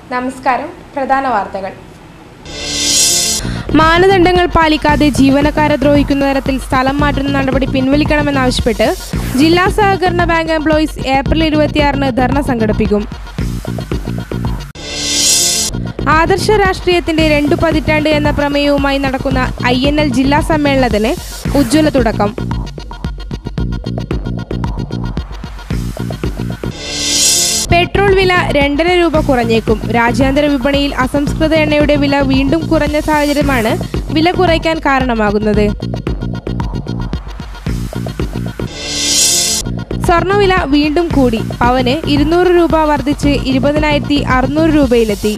നമസ്കാരം പ്രധാന വാർത്തകൾ മാനദണ്ഡങ്ങൾ പാലിക്കാതെ ജീവനക്കാരെ ദ്രോഹിക്കുന്ന തരത്തിൽ സ്ഥലം മാറ്റുന്ന നടപടി പിൻവലിക്കണമെന്നാവശ്യപ്പെട്ട് ജില്ലാ സഹകരണ ബാങ്ക് എംപ്ലോയീസ് ഏപ്രിൽ ഇരുപത്തിയാറിന് ധർണ സംഘടിപ്പിക്കും ആദർശ രാഷ്ട്രീയത്തിന്റെ രണ്ടു പതിറ്റാണ്ട് എന്ന പ്രമേയവുമായി നടക്കുന്ന ഐ എൻ എൽ ജില്ലാ സമ്മേളനത്തിന് ഉജ്ജ്വല തുടക്കം പെട്രോൾ വില രണ്ടര രൂപ കുറഞ്ഞേക്കും രാജ്യാന്തര വിപണിയിൽ അസംസ്കൃത എണ്ണയുടെ വില വീണ്ടും കുറഞ്ഞ സാഹചര്യമാണ് വില കുറയ്ക്കാൻ കാരണമാകുന്നത് സ്വർണ്ണവില വീണ്ടും കൂടി പവന് ഇരുന്നൂറ് രൂപ വർദ്ധിച്ച് ഇരുപതിനായിരത്തി അറുന്നൂറ് രൂപയിലെത്തി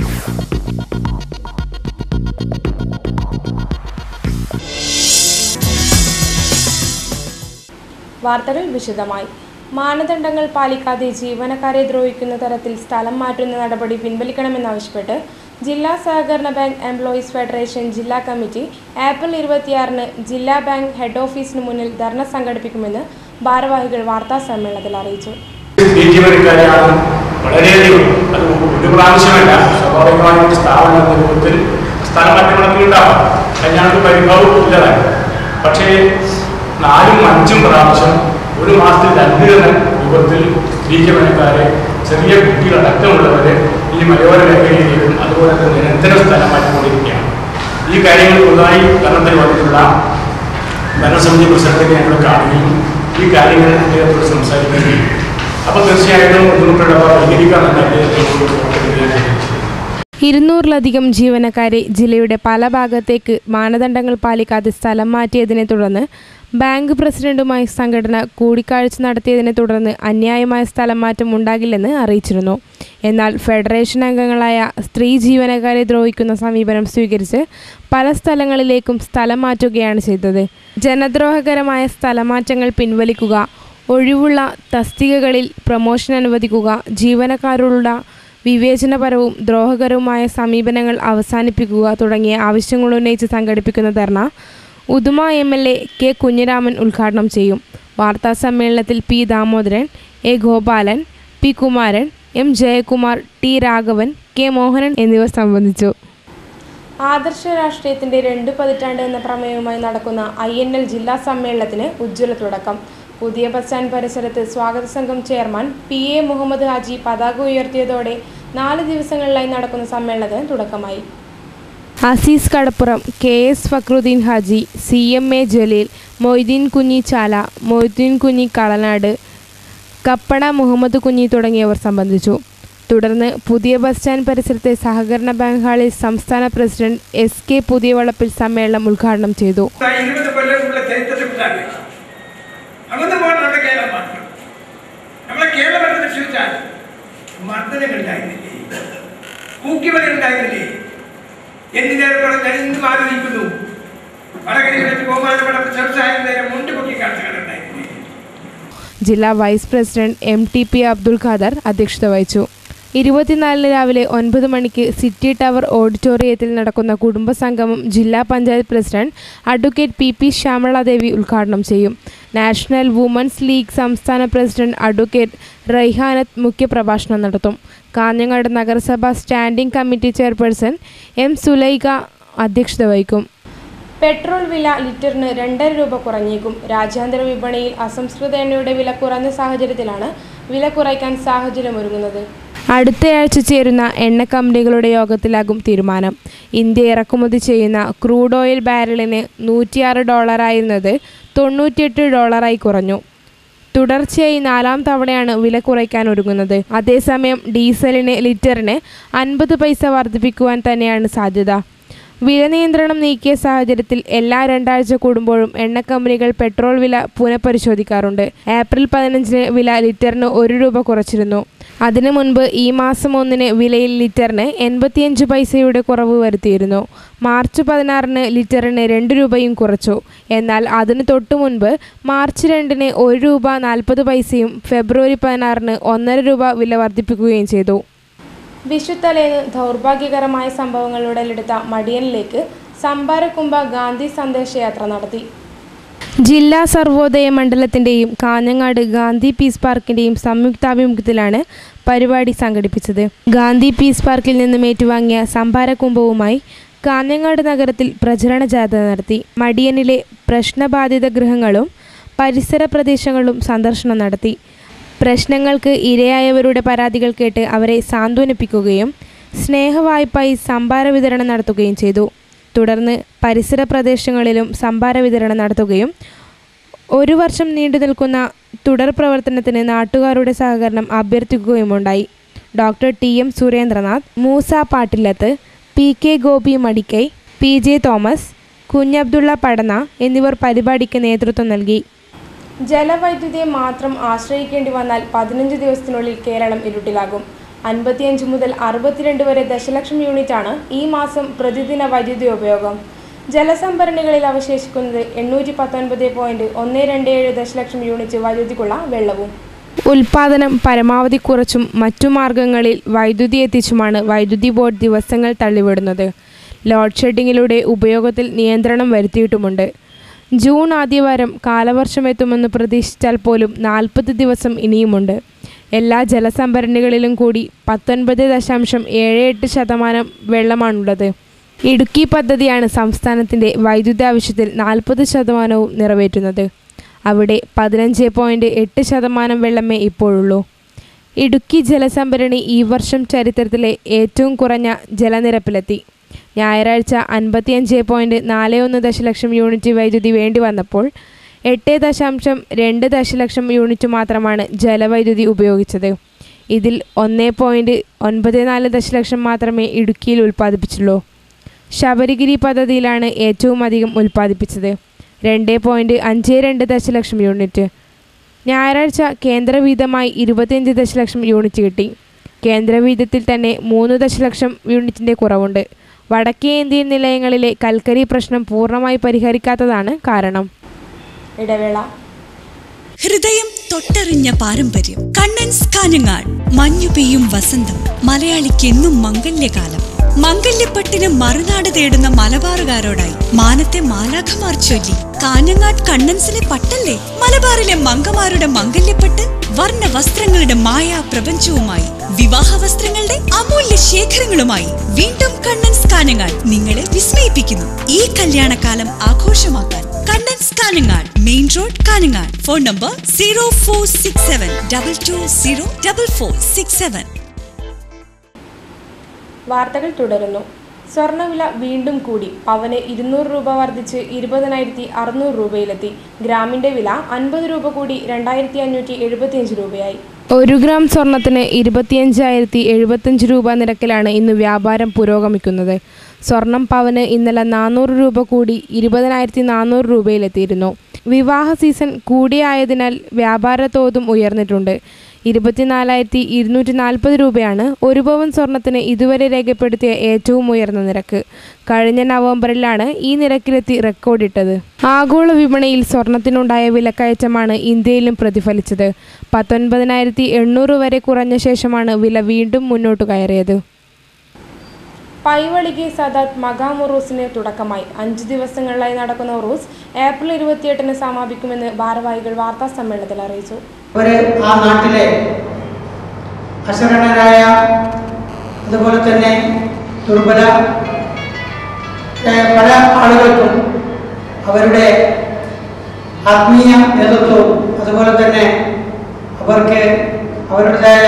വാർത്തകൾ വിശദമായി മാനദണ്ഡങ്ങൾ പാലിക്കാതെ ജീവനക്കാരെ ദ്രോഹിക്കുന്ന തരത്തിൽ സ്ഥലം മാറ്റുന്ന നടപടി പിൻവലിക്കണമെന്നാവശ്യപ്പെട്ട് ജില്ലാ സഹകരണ ബാങ്ക് എംപ്ലോയീസ് ഫെഡറേഷൻ ജില്ലാ കമ്മിറ്റി ഏപ്രിൽ ഇരുപത്തിയാറിന് ജില്ലാ ബാങ്ക് ഹെഡ് ഓഫീസിന് മുന്നിൽ ധർണ സംഘടിപ്പിക്കുമെന്ന് ഭാരവാഹികൾ വാർത്താ സമ്മേളനത്തിൽ അറിയിച്ചു ഈ ജീവനക്കാരെയാണ് വളരെയധികം അത് ഒരു പ്രാവശ്യമല്ല സ്വാഭാവികമായിട്ട് സ്ഥാപനത്തിന്റെ രൂപത്തിൽ സ്ഥലം മാറ്റങ്ങളൊക്കെ ഉണ്ടാവാം അത് ഞങ്ങൾക്ക് പരിഭവം ഇല്ലതാണ് പക്ഷേ നാലും അഞ്ചും പ്രാവശ്യം ഒരു മാസത്തിൽ രണ്ട് രൂപത്തിൽ സ്ത്രീ ജീവനക്കാരെ ചെറിയ കുട്ടികളടക്കമുള്ളവരെ ഈ മലയോര മേഖലയിലേക്കും അതുപോലെ തന്നെ നിരന്തരം സ്ഥലം മാറ്റിക്കൊണ്ടിരിക്കുകയാണ് ഈ കാര്യങ്ങൾ പുതുതായി ഭരണത്തിൽ വന്നിട്ടുള്ള ഭരണസമിതി പ്രസിഡന്റിനെ ഞങ്ങൾ കാണുകയും ഈ കാര്യങ്ങൾ അദ്ദേഹത്തോട് സംസാരിക്കുകയും അപ്പോൾ തീർച്ചയായിട്ടും ഉൾപ്പെടെ പരിഹരിക്കാമെന്ന് അദ്ദേഹത്തോട് ഓർമ്മിപ്പിക്കുകയാണ് ഇരുന്നൂറിലധികം ജീവനക്കാരെ ജില്ലയുടെ പല ഭാഗത്തേക്ക് മാനദണ്ഡങ്ങൾ പാലിക്കാതെ സ്ഥലം മാറ്റിയതിനെ തുടർന്ന് ബാങ്ക് പ്രസിഡന്റുമായി സംഘടന കൂടിക്കാഴ്ച നടത്തിയതിനെ തുടർന്ന് അന്യായമായ സ്ഥലം മാറ്റം ഉണ്ടാകില്ലെന്ന് അറിയിച്ചിരുന്നു എന്നാൽ ഫെഡറേഷൻ അംഗങ്ങളായ സ്ത്രീ ജീവനക്കാരെ ദ്രോഹിക്കുന്ന സമീപനം സ്വീകരിച്ച് പല സ്ഥലങ്ങളിലേക്കും സ്ഥലം മാറ്റുകയാണ് ചെയ്തത് ജനദ്രോഹകരമായ സ്ഥലമാറ്റങ്ങൾ പിൻവലിക്കുക ഒഴിവുള്ള തസ്തികകളിൽ പ്രമോഷൻ അനുവദിക്കുക ജീവനക്കാരോടുള്ള വിവേചനപരവും ദ്രോഹകരവുമായ സമീപനങ്ങൾ അവസാനിപ്പിക്കുക തുടങ്ങിയ ആവശ്യങ്ങൾ ഉന്നയിച്ച് സംഘടിപ്പിക്കുന്ന ധർണ Uduma M L A K Kunhiraman ഉദ്ഘാടനം ചെയ്യും വാർത്താ സമ്മേളനത്തിൽ P Damodaran A Gopalan P Kumaran M Jayakumar T Raghavan K Mohanan എന്നിവർ സംബന്ധിച്ചു ആദർശ രാഷ്ട്രീയത്തിന്റെ രണ്ട് പതിറ്റാണ്ട് എന്ന പ്രമേയവുമായി നടക്കുന്ന ഐ എൻ എൽ ജില്ലാ സമ്മേളനത്തിന് ഉജ്ജ്വല തുടക്കം പുതിയ ബസ് സ്റ്റാൻഡ് പരിസരത്ത് സ്വാഗത സംഘം chairman P A Muhammad Haji പതാക ഉയർത്തിയതോടെ നാല് ദിവസങ്ങളിലായി നടക്കുന്ന സമ്മേളനത്തിന് തുടക്കമായി Azeez Kadappuram K S Fakhruddin Haji C M A Jaleel Moideen Kunhi Chala Moideen കുഞ്ഞി കളനാട് കപ്പട മുഹമ്മദ് കുഞ്ഞി തുടങ്ങിയവർ സംബന്ധിച്ചു തുടർന്ന് പുതിയ ബസ് സ്റ്റാൻഡ് പരിസരത്തെ സഹകരണ ബാങ്ക് ഹാളിൽ സംസ്ഥാന പ്രസിഡന്റ് എസ് കെ പുതിയ വളപ്പിൽ സമ്മേളനം ഉദ്ഘാടനം ചെയ്തു ഇരുപത് കൊല്ലമുള്ള ചരിത്രത്തിലാണ് അങ്ങനെ പോകണം നമ്മുടെ കേരളം മാത്രം നമ്മളെ കേരളം എന്ന് പരിശോധിച്ചാൽ മർദ്ദനങ്ങൾ ഉണ്ടായിരുന്നില്ലേ കൂക്കിവല ഉണ്ടായിരുന്നില്ലേ എന്തിനേറെ പറഞ്ഞ് ഞാൻ ഇന്നും ആലോചിക്കുന്നു വടകര വെച്ച് ബഹുമാനപ്പെട്ട ചെറുസായ നേരം മുണ്ട് പൊക്കി കാണിച്ചുകളുണ്ടായിരുന്നില്ലേ ജില്ലാ vice president M T P Abdul Khader അധ്യക്ഷത വഹിച്ചു ഇരുപത്തിനാലിന് രാവിലെ ഒൻപത് മണിക്ക് സിറ്റി ടവർ ഓഡിറ്റോറിയത്തിൽ നടക്കുന്ന കുടുംബസംഗമം ജില്ലാ panchayat president advocate P P Shyamaladevi ഉദ്ഘാടനം ചെയ്യും നാഷണൽ വുമൻസ് ലീഗ് സംസ്ഥാന പ്രസിഡന്റ് അഡ്വക്കേറ്റ് റൈഹാനത്ത് മുഖ്യപ്രഭാഷണം നടത്തും കാഞ്ഞങ്ങാട് നഗരസഭ standing committee chairperson M Sulaikha അധ്യക്ഷത വഹിക്കും പെട്രോൾ വില ലിറ്ററിന് രണ്ടര രൂപ കുറഞ്ഞേക്കും രാജ്യാന്തര വിപണിയിൽ അസംസ്കൃത എണ്ണയുടെ വില കുറഞ്ഞ സാഹചര്യത്തിലാണ് വില കുറയ്ക്കാൻ സാഹചര്യമൊരുങ്ങുന്നത് അടുത്തയാഴ്ച ചേരുന്ന എണ്ണ കമ്പനികളുടെ യോഗത്തിലാകും തീരുമാനം ഇന്ത്യ ഇറക്കുമതി ചെയ്യുന്ന ക്രൂഡ് ഓയിൽ ബാരലിന് നൂറ്റിയാറ് ഡോളറായിരുന്നത് തൊണ്ണൂറ്റിയെട്ട് ഡോളറായി കുറഞ്ഞു തുടർച്ചയായി നാലാം തവണയാണ് വില കുറയ്ക്കാൻ ഒരുങ്ങുന്നത് അതേസമയം ഡീസലിന് ലിറ്ററിന് അൻപത് പൈസ വർദ്ധിപ്പിക്കുവാൻ തന്നെയാണ് സാധ്യത വില നിയന്ത്രണം നീക്കിയ സാഹചര്യത്തിൽ എല്ലാ രണ്ടാഴ്ച കൂടുമ്പോഴും എണ്ണ കമ്പനികൾ പെട്രോൾ വില പുനഃപരിശോധിക്കാറുണ്ട് ഏപ്രിൽ പതിനഞ്ചിന് വില ലിറ്ററിന് ഒരു രൂപ കുറച്ചിരുന്നു അതിനു മുൻപ് ഈ മാസം ഒന്നിന് വിലയിൽ ലിറ്ററിന് എൺപത്തിയഞ്ച് പൈസയുടെ കുറവ് വരുത്തിയിരുന്നു മാർച്ച് പതിനാറിന് ലിറ്ററിന് രണ്ട് രൂപയും കുറച്ചു എന്നാൽ അതിന് തൊട്ടു മുൻപ് മാർച്ച് രണ്ടിന് ഒരു രൂപ നാൽപ്പത് പൈസയും ഫെബ്രുവരി പതിനാറിന് ഒന്നര രൂപ വില വർദ്ധിപ്പിക്കുകയും ചെയ്തു വിഷുത്തലേന്ന് ദൗർഭാഗ്യകരമായ സംഭവങ്ങൾ ഉടലെടുത്ത മടിയനിലേക്ക് സംഭാരക്കുമ്പ ഗാന്ധി സന്ദേശയാത്ര നടത്തി ജില്ലാ സർവോദയ മണ്ഡലത്തിൻ്റെയും കാഞ്ഞങ്ങാട് ഗാന്ധി പീസ് പാർക്കിൻ്റെയും സംയുക്താഭിമുഖ്യത്തിലാണ് പരിപാടി സംഘടിപ്പിച്ചത് ഗാന്ധി പീസ് പാർക്കിൽ നിന്നും ഏറ്റുവാങ്ങിയ സംഭാരകുംഭവുമായി കാഞ്ഞങ്ങാട് നഗരത്തിൽ പ്രചരണ ജാഥ നടത്തി മടിയനിലെ പ്രശ്നബാധിത ഗൃഹങ്ങളും പരിസര പ്രദേശങ്ങളും സന്ദർശനം നടത്തി പ്രശ്നങ്ങൾക്ക് ഇരയായവരുടെ പരാതികൾ കേട്ട് അവരെ സാന്ത്വനിപ്പിക്കുകയും സ്നേഹവായ്പായി സംഭാര വിതരണം നടത്തുകയും ചെയ്തു തുടർന്ന് പരിസര പ്രദേശങ്ങളിലും സംഭാര വിതരണം നടത്തുകയും ഒരു വർഷം നീണ്ടു നിൽക്കുന്ന തുടർ പ്രവർത്തനത്തിന് നാട്ടുകാരുടെ സഹകരണം അഭ്യർത്ഥിക്കുകയുമുണ്ടായി doctor T M Surendranath Moosa Pattillath P K Gopi Madikkai P J Thomas Kunhabdulla Padana എന്നിവർ പരിപാടിക്ക് നേതൃത്വം നൽകി ജലവൈദ്യുതിയെ മാത്രം ആശ്രയിക്കേണ്ടി വന്നാൽ പതിനഞ്ച് ദിവസത്തിനുള്ളിൽ കേരളം ഇരുട്ടിലാകും അൻപത്തിയഞ്ച് മുതൽ അറുപത്തിരണ്ട് വരെ ദശലക്ഷം യൂണിറ്റാണ് ഈ മാസം പ്രതിദിന വൈദ്യുതി ഉപയോഗം ജലസംഭരണികളിൽ അവശേഷിക്കുന്നത് എണ്ണൂറ്റി പത്തൊൻപത് പോയിന്റ് ഒന്ന് രണ്ട് ഏഴ് ദശലക്ഷം യൂണിറ്റ് വൈദ്യുതിക്കുള്ള വെള്ളവും ഉൽപാദനം പരമാവധി കുറച്ചും മറ്റു മാർഗങ്ങളിൽ വൈദ്യുതി എത്തിച്ചുമാണ് വൈദ്യുതി ബോർഡ് ദിവസങ്ങൾ തള്ളിവിടുന്നത് ലോഡ് ഷെഡിങ്ങിലൂടെ ഉപയോഗത്തിൽ നിയന്ത്രണം വരുത്തിയിട്ടുമുണ്ട് ജൂൺ ആദ്യവാരം കാലവർഷം എത്തുമെന്ന് പ്രതീക്ഷിച്ചാൽ പോലും നാൽപ്പത് ദിവസം ഇനിയുമുണ്ട് എല്ലാ ജലസംഭരണികളിലും കൂടി പത്തൊൻപത് ദശാംശം ഏഴ് എട്ട് ശതമാനം വെള്ളമാണുള്ളത് ഇടുക്കി പദ്ധതിയാണ് സംസ്ഥാനത്തിൻ്റെ വൈദ്യുതി ആവശ്യത്തിൽ നാൽപ്പത് ശതമാനവും നിറവേറ്റുന്നത് അവിടെ പതിനഞ്ച് പോയിൻറ്റ് എട്ട് ശതമാനം വെള്ളമേ ഇപ്പോഴുള്ളൂ ഇടുക്കി ജലസംഭരണി ഈ വർഷം ചരിത്രത്തിലെ ഏറ്റവും കുറഞ്ഞ ജലനിരപ്പിലെത്തി ഞായറാഴ്ച അൻപത്തിയഞ്ച് പോയിൻറ്റ് നാല് ഒന്ന് ദശലക്ഷം യൂണിറ്റ് വൈദ്യുതി വേണ്ടി വന്നപ്പോൾ എട്ട് ദശാംശം രണ്ട് ദശലക്ഷം യൂണിറ്റ് മാത്രമാണ് ജലവൈദ്യുതി ഉപയോഗിച്ചത് ഇതിൽ ഒന്ന് പോയിൻറ്റ് ഒൻപത് നാല് ദശലക്ഷം മാത്രമേ ഇടുക്കിയിൽ ഉൽപ്പാദിപ്പിച്ചുള്ളൂ ശബരിഗിരി പദ്ധതിയിലാണ് ഏറ്റവും അധികം ഉൽപ്പാദിപ്പിച്ചത് രണ്ട് പോയിൻറ്റ് അഞ്ച് രണ്ട് ദശലക്ഷം യൂണിറ്റ് ഞായറാഴ്ച കേന്ദ്രവീതമായി ഇരുപത്തിയഞ്ച് ദശലക്ഷം യൂണിറ്റ് കിട്ടി കേന്ദ്രവീതത്തിൽ തന്നെ മൂന്ന് ദശലക്ഷം യൂണിറ്റിൻ്റെ കുറവുണ്ട് വടക്കേ ഇന്ത്യൻ നിലയങ്ങളിലെ കൽക്കരി പ്രശ്നം പൂർണ്ണമായി പരിഹരിക്കാത്തതാണ് കാരണം ഇടവേള ഹൃദയം തൊട്ടറിഞ്ഞ പാരമ്പര്യം കണ്ണൻസ് കാഞ്ഞങ്ങാട് മഞ്ഞു പെയ്യും വസന്തം മലയാളിക്ക് എന്നും മംഗല്യകാലം മംഗല്യപ്പട്ടിന് മറുനാട് തേടുന്ന മലബാറുകാരോടായി മാനത്തെ മാലാഖമാർ ചൊല്ലി കാഞ്ഞങ്ങാട് കണ്ണൻസിലെ പട്ടല്ലേ മലബാറിലെ മങ്കമാരുടെ മംഗല്യപ്പട്ട് വർണ്ണ വസ്ത്രങ്ങളുടെ മായാ പ്രപഞ്ചവുമായി വിവാഹ വസ്ത്രങ്ങളുടെ അമൂല്യ ശേഖരങ്ങളുമായി വീണ്ടും കണ്ണൻസ് കാഞ്ഞങ്ങാട് നിങ്ങളെ വിസ്മയിപ്പിക്കുന്നു ഈ കല്യാണകാലം ആഘോഷമാക്കാൻ Kannans Kanhangad main road Kanhangad phone number zero four six seven double two zero double four six seven വാർത്തകൾ തുടരുന്നു സ്വർണ്ണവില വീണ്ടും കൂടി പവന് ഇരുന്നൂറ് രൂപ വർദ്ധിച്ച് ഇരുപതിനായിരത്തി അറുന്നൂറ് രൂപയിലെത്തി ഗ്രാമിന്റെ വില അൻപത് രൂപ കൂടി രണ്ടായിരത്തി അഞ്ഞൂറ്റി എഴുപത്തിയഞ്ച് രൂപയായി ഒരു ഗ്രാം സ്വർണത്തിന് ഇരുപത്തിയഞ്ചായിരത്തി എഴുപത്തഞ്ച് രൂപ നിരക്കിലാണ് ഇന്ന് വ്യാപാരം പുരോഗമിക്കുന്നത് സ്വർണം പവന് ഇന്നലെ നാനൂറ് രൂപ കൂടി ഇരുപതിനായിരത്തി നാനൂറ് രൂപയിലെത്തിയിരുന്നു വിവാഹ സീസൺ കൂടിയായതിനാൽ വ്യാപാര തോതും ഉയർന്നിട്ടുണ്ട് ഇരുപത്തിനാലായിരത്തി ഇരുന്നൂറ്റി നാൽപ്പത് രൂപയാണ് ഒരു പവൻ സ്വർണത്തിന് ഇതുവരെ രേഖപ്പെടുത്തിയ ഏറ്റവും ഉയർന്ന നിരക്ക് കഴിഞ്ഞ നവംബറിലാണ് ഈ നിരക്കിലെത്തി റെക്കോർഡിട്ടത് ആഗോള വിപണിയിൽ സ്വർണത്തിനുണ്ടായ വിലക്കയറ്റമാണ് ഇന്ത്യയിലും പ്രതിഫലിച്ചത് പത്തൊൻപതിനായിരത്തി എണ്ണൂറ് വരെ കുറഞ്ഞ ശേഷമാണ് വില വീണ്ടും മുന്നോട്ട് കയറിയത് പൈവളിക്ക് സദാത്ത് മകാം ഉറൂസിന് തുടക്കമായി അഞ്ച് ദിവസങ്ങളിലായി നടക്കുന്ന ഉറൂസ് ഏപ്രിൽ ഇരുപത്തിയെട്ടിന് സമാപിക്കുമെന്ന് ഭാരവാഹികൾ വാർത്താ സമ്മേളനത്തിൽ അറിയിച്ചു അവര് ആ നാട്ടിലെ അശരണരായ അതുപോലെ തന്നെ ദുർബല ഏഹ്, പല ആളുകൾക്കും അവരുടെ ആത്മീയ നേതൃത്വവും അതുപോലെ തന്നെ അവർക്ക് അവരുടേതായ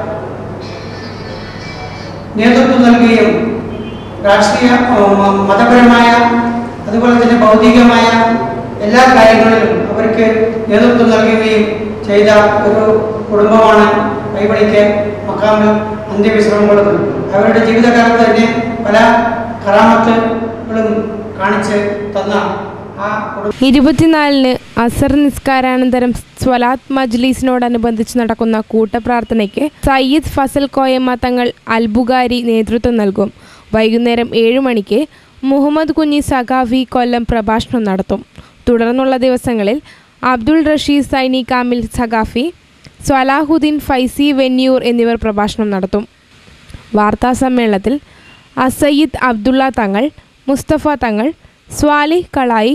നേതൃത്വം നൽകുകയും രാഷ്ട്രീയ ഏഹ്, മ- മതപരമായ അതുപോലെ തന്നെ ഭൗതികമായ എല്ലാ കാര്യങ്ങളിലും അവർക്ക് നേതൃത്വം നൽകുകയും ചെയ്ത ഒരു കുടുംബമാണ് കൈവളിക്ക് മക്കാമിൽ അന്ത്യവിശ്രമം കൊടുക്കുന്നത് അവരുടെ ജീവിതകാലത്ത് തന്നെ പല കറാമത്തുകളും കാണിച്ച് തന്ന ആ കുടുംബം ഇരുപത്തിനാലിന് അസർ നിസ്കാരാനന്തരം സ്വലാത്ത് മജ്ലീസിനോടനുബന്ധിച്ച് നടക്കുന്ന കൂട്ടപ്രാർത്ഥനയ്ക്ക് സയ്യിദ് ഫസൽ കോയമ്മ തങ്ങൾ അൽബുഗാരി നേതൃത്വം നൽകും വൈകുന്നേരം ഏഴ് മണിക്ക് മുഹമ്മദ് കുഞ്ഞി സഖാഫി കൊല്ലം പ്രഭാഷണം നടത്തും തുടർന്നുള്ള ദിവസങ്ങളിൽ അബ്ദുൾ റഷീദ് സൈനി കാമിൽ സഖാഫി സ്വലാഹുദ്ദീൻ ഫൈസി വെന്നിയൂർ എന്നിവർ പ്രഭാഷണം നടത്തും വാർത്താ സമ്മേളനത്തിൽ അസയ്യിദ് അബ്ദുള്ള തങ്ങൾ മുസ്തഫ തങ്ങൾ Swalih കളായി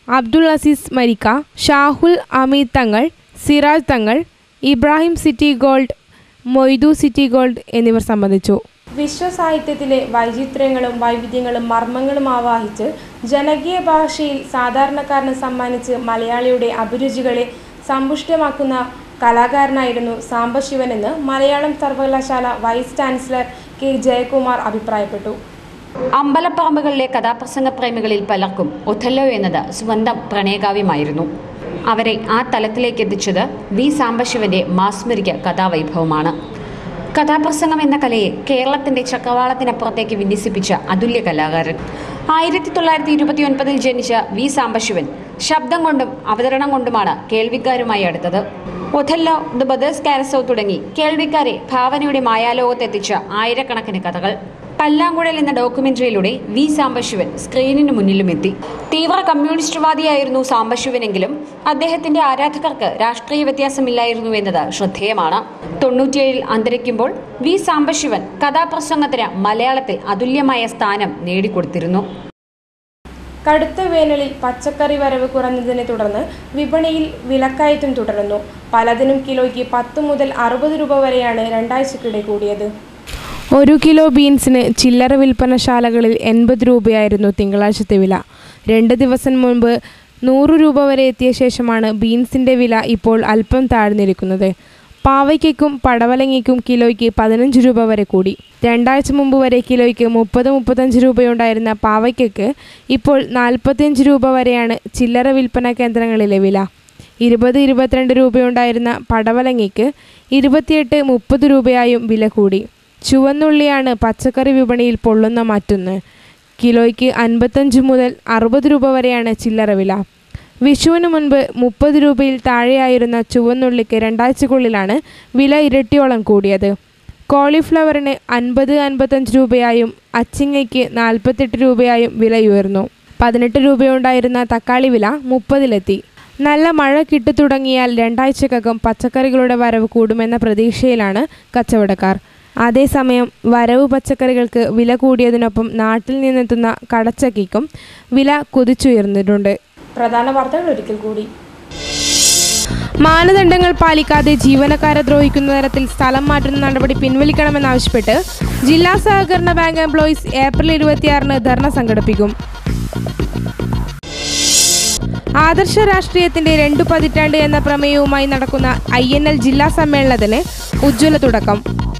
Abdul Azeez മരിക്ക Shahul Hameed Thangal Siraj Thangal Ibrahim city gold Moidu city gold എന്നിവർ സംബന്ധിച്ചു വിശ്വസാഹിത്യത്തിലെ വൈചിത്ര്യങ്ങളും വൈവിധ്യങ്ങളും മർമ്മങ്ങളും ആവാഹിച്ച് ജനകീയ ഭാഷയിൽ സാധാരണക്കാരന് സമ്മാനിച്ച് മലയാളിയുടെ അഭിരുചികളെ സമ്പുഷ്ടമാക്കുന്ന കലാകാരനായിരുന്നു സാംബശിവനെന്ന് മലയാളം സർവകലാശാല വൈസ് ചാൻസലർ കെ ജയകുമാർ അഭിപ്രായപ്പെട്ടു അമ്പലപ്പറമ്പുകളിലെ കഥാപ്രസംഗ പ്രേമികളിൽ പലർക്കും ഒഥല്ലോ എന്നത് സ്വന്തം പ്രണയകാവ്യമായിരുന്നു അവരെ ആ തലത്തിലേക്ക് എത്തിച്ചത് വി സാംബശിവന്റെ മാസ്മരിക കഥാവൈഭവമാണ് കഥാപ്രസംഗം എന്ന കലയെ കേരളത്തിന്റെ ചക്രവാളത്തിനപ്പുറത്തേക്ക് വിന്യസിപ്പിച്ച അതുല്യ കലാകാരൻ ആയിരത്തി തൊള്ളായിരത്തി ഇരുപത്തി ഒൻപതിൽ ജനിച്ച വി സാംബശിവൻ ശബ്ദം കൊണ്ടും അവതരണം കൊണ്ടുമാണ് കേൾവിക്കാരുമായി അടുത്തത് ഒഥല്ലോ ദ ബദേഴ്സ് കാരസോ തുടങ്ങി കേൾവിക്കാരെ ഭാവനയുടെ മായാലോകത്തെത്തിച്ച ആയിരക്കണക്കിന് കഥകൾ പല്ലാങ്കുഴൽ എന്ന ഡോക്യുമെന്ററിയിലൂടെ വി സാംബശിവൻ സ്ക്രീനിന് മുന്നിലും എത്തി തീവ്ര കമ്മ്യൂണിസ്റ്റുവാദിയായിരുന്നു സാംബശിവനെങ്കിലും അദ്ദേഹത്തിന്റെ ആരാധകർക്ക് രാഷ്ട്രീയ വ്യത്യാസമില്ലായിരുന്നു എന്നത് ശ്രദ്ധേയമാണ് തൊണ്ണൂറ്റിയേഴിൽ അന്തരിക്കുമ്പോൾ വി സാംബശിവൻ കഥാപ്രസംഗത്തിന് മലയാളത്തിൽ അതുല്യമായ സ്ഥാനം നേടിക്കൊടുത്തിരുന്നു കടുത്ത വേനലിൽ പച്ചക്കറി വരവ് കുറഞ്ഞതിനെ തുടർന്ന് വിപണിയിൽ വിലക്കയറ്റം തുടരുന്നു പലതിനും കിലോയ്ക്ക് പത്ത് മുതൽ അറുപത് രൂപ വരെയാണ് രണ്ടാഴ്ചക്കിടെ കൂടിയത് ഒരു കിലോ ബീൻസിന് ചില്ലറ വിൽപ്പനശാലകളിൽ എൺപത് രൂപയായിരുന്നു തിങ്കളാഴ്ചത്തെ വില രണ്ട് ദിവസം മുൻപ് നൂറ് രൂപ വരെ എത്തിയ ശേഷമാണ് ബീൻസിൻ്റെ വില ഇപ്പോൾ അല്പം താഴ്ന്നിരിക്കുന്നത് പാവയ്ക്കും പടവലങ്ങയ്ക്കും കിലോയ്ക്ക് പതിനഞ്ച് രൂപ വരെ കൂടി രണ്ടാഴ്ച മുമ്പ് വരെ കിലോയ്ക്ക് മുപ്പത് മുപ്പത്തഞ്ച് രൂപയുണ്ടായിരുന്ന പാവയ്ക്ക് ഇപ്പോൾ നാൽപ്പത്തിയഞ്ച് രൂപ വരെയാണ് ചില്ലറ വിൽപ്പന കേന്ദ്രങ്ങളിലെ വില ഇരുപത് ഇരുപത്തിരണ്ട് രൂപയുണ്ടായിരുന്ന പടവലങ്ങയ്ക്ക് ഇരുപത്തിയെട്ട് മുപ്പത് രൂപയായും വില കൂടി ചുവന്നുള്ളിയാണ് പച്ചക്കറി വിപണിയിൽ പൊള്ളുന്ന മറ്റൊന്ന് കിലോയ്ക്ക് അൻപത്തഞ്ച് മുതൽ അറുപത് രൂപ വരെയാണ് ചില്ലറ വില വിഷുവിന് മുൻപ് മുപ്പത് രൂപയിൽ താഴെയായിരുന്ന ചുവന്നുള്ളിക്ക് രണ്ടാഴ്ചക്കുള്ളിലാണ് വില ഇരട്ടിയോളം കൂടിയത് കോളിഫ്ലവറിന് അൻപത് അൻപത്തഞ്ച് രൂപയായും അച്ചിങ്ങയ്ക്ക് നാൽപ്പത്തെട്ട് രൂപയായും വിലയുയർന്നു പതിനെട്ട് രൂപയുണ്ടായിരുന്ന തക്കാളി വില മുപ്പതിലെത്തി നല്ല മഴ കിട്ടുതുടങ്ങിയാൽ രണ്ടാഴ്ചക്കകം പച്ചക്കറികളുടെ വരവ് കൂടുമെന്ന പ്രതീക്ഷയിലാണ് കച്ചവടക്കാർ അതേസമയം വരവ് പച്ചക്കറികൾക്ക് വില കൂടിയതിനൊപ്പം നാട്ടിൽ നിന്നെത്തുന്ന കടച്ചക്കയ്ക്കും വില കുതിച്ചുയർന്നിട്ടുണ്ട് പ്രധാന വാർത്തകൾ ഒരിക്കൽ കൂടി മാനദണ്ഡങ്ങൾ പാലിക്കാതെ ജീവനക്കാരെ ദ്രോഹിക്കുന്ന തരത്തിൽ സ്ഥലം മാറ്റുന്ന നടപടി പിൻവലിക്കണമെന്നാവശ്യപ്പെട്ട് ജില്ലാ സഹകരണ ബാങ്ക് എംപ്ലോയീസ് ഏപ്രിൽ ഇരുപത്തിയാറിന് ധർണ സംഘടിപ്പിക്കും ആദർശ രാഷ്ട്രീയത്തിന്റെ രണ്ടു പതിറ്റാണ്ട് എന്ന പ്രമേയവുമായി നടക്കുന്ന ഐ എൻ എൽ ജില്ലാ സമ്മേളനത്തിന് ഉജ്ജ്വല തുടക്കം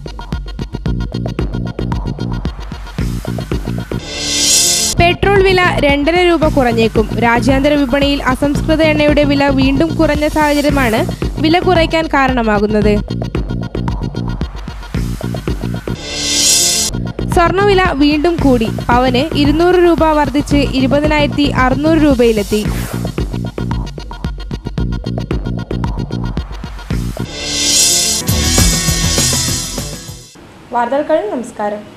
പെട്രോൾ വില രണ്ടര രൂപ കുറഞ്ഞേക്കും രാജ്യാന്തര വിപണിയിൽ അസംസ്കൃത എണ്ണയുടെ വില വീണ്ടും കുറഞ്ഞ സാഹചര്യമാണ് വില കുറയ്ക്കാൻ കാരണമാകുന്നത് സ്വർണ്ണവില വീണ്ടും കൂടി പവന് ഇരുന്നൂറ് രൂപ വർദ്ധിച്ച് ഇരുപതിനായിരത്തി അറുന്നൂറ് രൂപയിലെത്തി വാർത്തകൾ കഴിഞ്ഞ് നമസ്കാരം